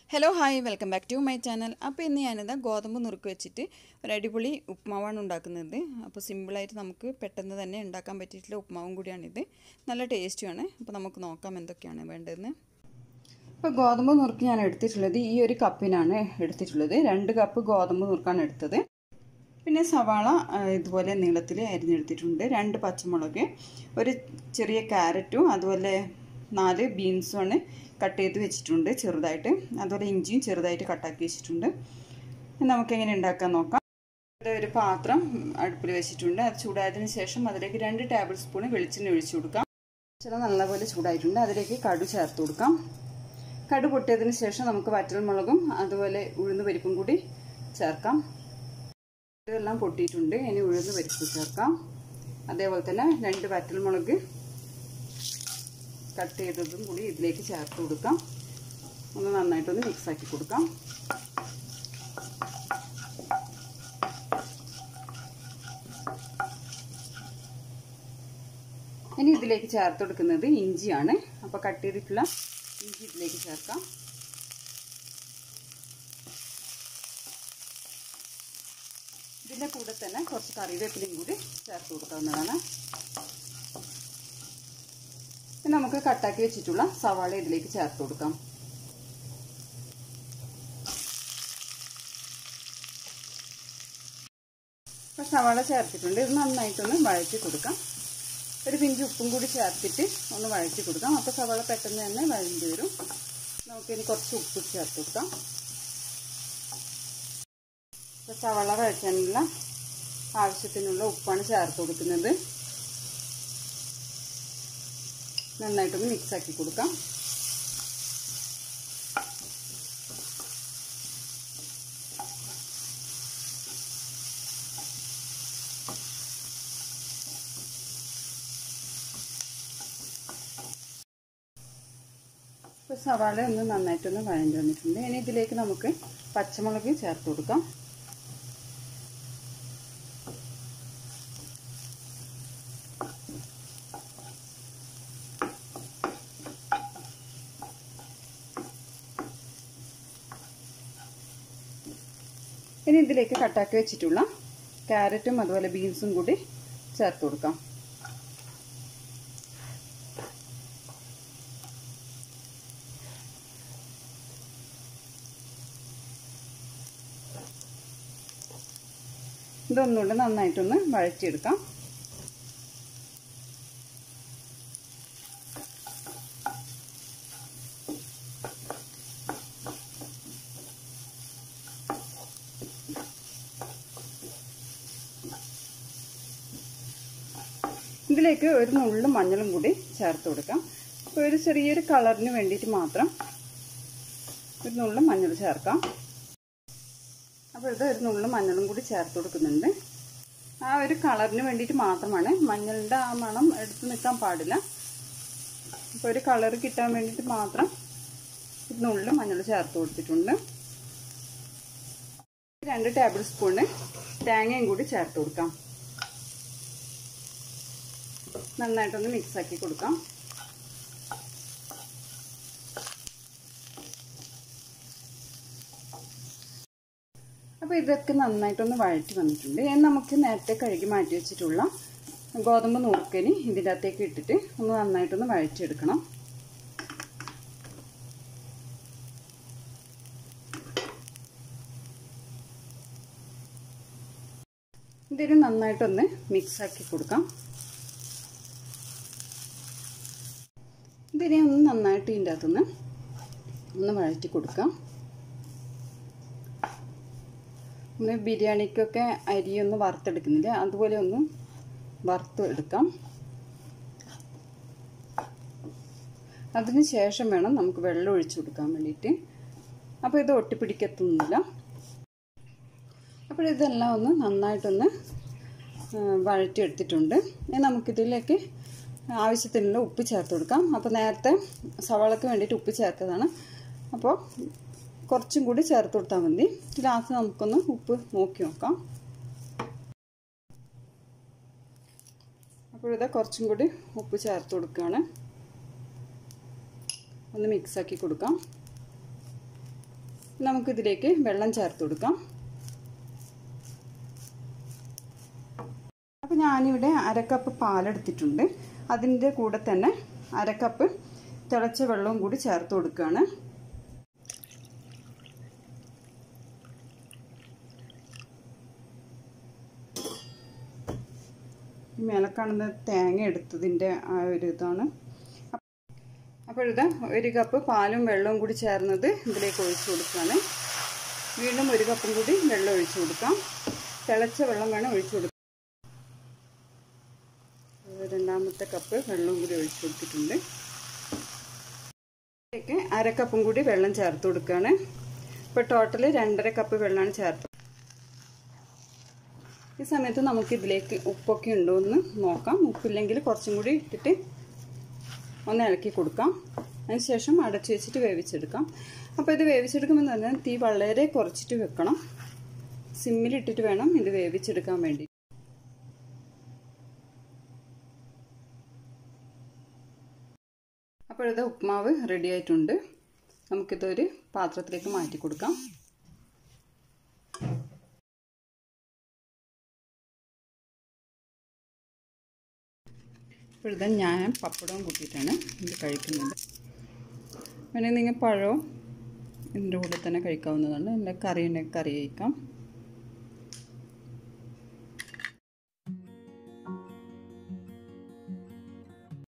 hello hi welcome back to my channel അപ്പോൾ ഇന്ന് ഞാനിതാ ഗോതമ്പ് നുറുക്ക് വെച്ചിട്ട് ഒരു അടിപൊളി ഉപ്മാവാണ് ഉണ്ടാക്കുന്നത് അപ്പോൾ സിമ്പിളായിട്ട് നമുക്ക് പെട്ടെന്ന് തന്നെ ഉണ്ടാക്കാൻ പറ്റിയിട്ടുള്ള ഉപ്മാവും കൂടിയാണിത് നല്ല ടേസ്റ്റുമാണ് അപ്പോൾ നമുക്ക് നോക്കാം എന്തൊക്കെയാണ് വേണ്ടതെന്ന് ഇപ്പോൾ ഗോതമ്പ് നുറുക്ക് ഞാൻ എടുത്തിട്ടുള്ളത് ഈ ഒരു കപ്പിനാണ് എടുത്തിട്ടുള്ളത് രണ്ട് കപ്പ് ഗോതമ്പ് നുറുക്കാണ് എടുത്തത് പിന്നെ സവാള ഇതുപോലെ നീളത്തിൽ അരിഞ്ഞെടുത്തിട്ടുണ്ട് രണ്ട് പച്ചമുളക് ഒരു ചെറിയ ക്യാരറ്റും അതുപോലെ നാല് ബീൻസുമാണ് കട്ട് ചെയ്ത് വെച്ചിട്ടുണ്ട് ചെറുതായിട്ട് അതുപോലെ ഇഞ്ചിയും ചെറുതായിട്ട് കട്ടാക്കി വെച്ചിട്ടുണ്ട് നമുക്ക് എങ്ങനെ ഉണ്ടാക്കാൻ നോക്കാം ഒരു പാത്രം അടുപ്പിൽ വെച്ചിട്ടുണ്ട് അത് ചൂടായതിന് ശേഷം അതിലേക്ക് രണ്ട് ടേബിൾ സ്പൂൺ വെളിച്ചെണ്ണ ഒഴിച്ചു കൊടുക്കാം ചില നല്ലപോലെ ചൂടായിട്ടുണ്ട് അതിലേക്ക് കടു ചേർത്ത് കൊടുക്കാം കടു പൊട്ടിയതിന് ശേഷം നമുക്ക് വറ്റൽമുളകും അതുപോലെ ഉഴുന്ന് പരിപ്പും കൂടി ചേർക്കാം ഇതെല്ലാം പൊട്ടിയിട്ടുണ്ട് ഇനി ഉഴുന്ന് പരിപ്പ് ചേർക്കാം അതേപോലെ തന്നെ രണ്ട് വറ്റൽമുളക് കട്ട് ചെയ്തതും കൂടി ഇതിലേക്ക് ചേർത്ത് കൊടുക്കാം ഒന്ന് നന്നായിട്ടൊന്ന് മിക്സാക്കി കൊടുക്കാം ഇനി ഇതിലേക്ക് ചേർത്ത് കൊടുക്കുന്നത് ഇഞ്ചിയാണ് അപ്പോൾ കട്ട് ചെയ്തിട്ടുള്ള ഇഞ്ചി ഇതിലേക്ക് ചേർക്കാം ഇതിൻ്റെ കൂടെ തന്നെ കുറച്ച് കറിവേപ്പിലയും കൂടി ചേർത്ത് കൊടുക്കാവുന്നതാണ് നമുക്ക് കട്ടാക്കി വെച്ചിട്ടുള്ള സവാള ഇതിലേക്ക് ചേർത്ത് കൊടുക്കാം അപ്പോൾ സവാള ചേർത്തിട്ടുണ്ട് ഇത് നന്നായിട്ടൊന്ന് വഴറ്റി കൊടുക്കാം ഒരു പിഞ്ച് ഉപ്പും കൂടി ചേർത്തിട്ട് ഒന്ന് വഴറ്റി കൊടുക്കാം അപ്പോൾ സവാള പെട്ടെന്ന് തന്നെ വഴണ്ടി വരും നമുക്കിനി കുറച്ച് ഉപ്പ് ചേർത്ത് കൊടുക്കാം ഇപ്പോൾ സവാള വഴറ്റാനുള്ള ആവശ്യത്തിനുള്ള ഉപ്പാണ് ചേർത്ത് കൊടുക്കുന്നത് നന്നായിട്ടൊന്ന് മിക്സാക്കി കൊടുക്കാം ഇപ്പോൾ സവാള ഒന്ന് നന്നായിട്ടൊന്ന് വഴഞ്ഞു വന്നിട്ടുണ്ട് ഇനി ഇതിലേക്ക് നമുക്ക് പച്ചമുളക് ചേർത്ത് കൊടുക്കാം ഇനി ഇതിലേക്ക് കട്ടാക്കി വെച്ചിട്ടുള്ള ക്യാരറ്റും അതുപോലെ ബീൻസും കൂടി ചേർത്ത് കൊടുക്കാം ഇതൊന്നുകൂടെ നന്നായിട്ടൊന്ന് വഴറ്റിയെടുക്കാം ഇതിലേക്ക് ഒരു നുള്ളു മഞ്ഞളും കൂടി ചേർത്ത് കൊടുക്കാം അപ്പോൾ ഒരു ചെറിയൊരു കളറിന് വേണ്ടിയിട്ട് മാത്രം ഒരു നുള്ളു മഞ്ഞൾ ചേർക്കാം അപ്പോൾ ഇത് ഒരു നുള്ളു മഞ്ഞളും കൂടി ചേർത്ത് കൊടുക്കുന്നുണ്ട് ആ ഒരു കളറിന് വേണ്ടിയിട്ട് മാത്രമാണ് മഞ്ഞളുടെ ആ മണം എടുത്ത് നിൽക്കാൻ പാടില്ല അപ്പോൾ ഒരു കളർ കിട്ടാൻ വേണ്ടിയിട്ട് മാത്രം ഒരു നുള്ളു മഞ്ഞൾ ചേർത്ത് കൊടുത്തിട്ടുണ്ട് രണ്ട് ടേബിൾ സ്പൂണ് തേങ്ങയും കൂടി ചേർത്ത് കൊടുക്കാം നന്നായിട്ടൊന്ന് മിക്സാക്കി കൊടുക്കാം അപ്പോൾ ഇതൊക്കെ നന്നായിട്ടൊന്ന് വഴറ്റി വന്നിട്ടുണ്ട് ഇനി നമുക്ക് നേരത്തെ കഴുകി മാറ്റി വെച്ചിട്ടുള്ള ഗോതമ്പ് നുറുക്കനി ഇതിൻ്റെ അകത്തേക്ക് ഇട്ടിട്ട് ഒന്ന് നന്നായിട്ടൊന്ന് വഴറ്റിയെടുക്കണം ഇതിന് നന്നായിട്ടൊന്ന് മിക്സാക്കി കൊടുക്കാം ഇതിനെ ഒന്ന് നന്നായിട്ട് ഇതിൻ്റെ അകത്തുനിന്ന് ഒന്ന് വഴറ്റി കൊടുക്കാം നമ്മൾ ബിരിയാണിക്കൊക്കെ അരിയൊന്ന് വറുത്തെടുക്കുന്നില്ല അതുപോലെ ഒന്ന് വറുത്ത് എടുക്കാം അതിന് ശേഷം വേണം നമുക്ക് വെള്ളം ഒഴിച്ചു കൊടുക്കാൻ വേണ്ടിയിട്ട് അപ്പോൾ ഇത് ഒട്ടിപ്പിടിക്കത്തൊന്നുമില്ല അപ്പോൾ ഇതെല്ലാം ഒന്ന് നന്നായിട്ടൊന്ന് വഴറ്റിയെടുത്തിട്ടുണ്ട് ഇനി നമുക്കിതിലേക്ക് ആവശ്യത്തിനുള്ള ഉപ്പ് ചേർത്ത് കൊടുക്കാം അപ്പോൾ നേരത്തെ സവാളക്ക് വേണ്ടിയിട്ട് ഉപ്പ് ചേർത്തതാണ് അപ്പോൾ കുറച്ചും കൂടി ചേർത്ത് കൊടുത്താൽ മതി ലാസ്റ്റ് നമുക്കൊന്ന് ഉപ്പ് നോക്കി നോക്കാം അപ്പോൾ ഇത് കുറച്ചും കൂടി ഉപ്പ് ചേർത്ത് കൊടുക്കുകയാണ് ഒന്ന് മിക്സാക്കി കൊടുക്കാം നമുക്കിതിലേക്ക് വെള്ളം ചേർത്ത് കൊടുക്കാം അപ്പോൾ ഞാനിവിടെ അരക്കപ്പ് പാലെടുത്തിട്ടുണ്ട് അതിൻ്റെ കൂടെ തന്നെ അരക്കപ്പ് തിളച്ച വെള്ളവും കൂടി ചേർത്ത് കൊടുക്കുകയാണ് ഈ മേലെ കാണുന്ന തേങ്ങ എടുത്തതിൻ്റെ ആ ഒരു ഇതാണ് അപ്പോൾ ഇത് ഒരു കപ്പ് പാലും വെള്ളവും കൂടി ചേർന്നത് ഇതിലേക്ക് ഒഴിച്ചു കൊടുക്കുകയാണ് വീണ്ടും ഒരു കപ്പും കൂടി വെള്ളം ഒഴിച്ചു കൊടുക്കാം തിളച്ച വെള്ളം വേണം ഒഴിച്ചു കൊടുക്കാം രണ്ടാമത്തെ കപ്പ് വെള്ളവും കൂടി ഒഴിച്ചു കൊടുത്തിട്ടുണ്ട് ഇതിലേക്ക് അര കപ്പും കൂടി വെള്ളം ചേർത്ത് കൊടുക്കുകയാണ് ഇപ്പോൾ ടോട്ടൽ രണ്ടര കപ്പ് വെള്ളമാണ് ചേർത്ത് ഈ സമയത്ത് നമുക്ക് ഇതിലേക്ക് ഉപ്പൊക്കെ ഉണ്ടോ എന്ന് നോക്കാം ഉപ്പില്ലെങ്കിൽ കുറച്ചും കൂടി ഇട്ടിട്ട് ഒന്ന് ഇളക്കി കൊടുക്കാം അതിനുശേഷം അടച്ചു വെച്ചിട്ട് വേവിച്ചെടുക്കാം അപ്പോൾ ഇത് വേവിച്ചെടുക്കുമ്പോൾ തന്നെ തീ വളരെ കുറച്ചിട്ട് വെക്കണം സിമ്മിലിട്ടിട്ട് വേണം ഇത് വേവിച്ചെടുക്കാൻ വേണ്ടി അപ്പോൾ ഇത് ഉപ്മാവ് റെഡി ആയിട്ടുണ്ട് നമുക്കിതൊരു പാത്രത്തിലേക്ക് മാറ്റി കൊടുക്കാം ഇപ്പോഴത്തെ ഞാൻ പപ്പടവും കൂട്ടിയിട്ടാണ് ഇത് കഴിക്കുന്നത് വേണമെങ്കിൽ നിങ്ങൾ പഴവും ഇതിൻ്റെ കൂടെ തന്നെ കഴിക്കാവുന്നതാണ് എൻ്റെ കറി ഉണ്ടെങ്കിൽ കറി കഴിക്കാം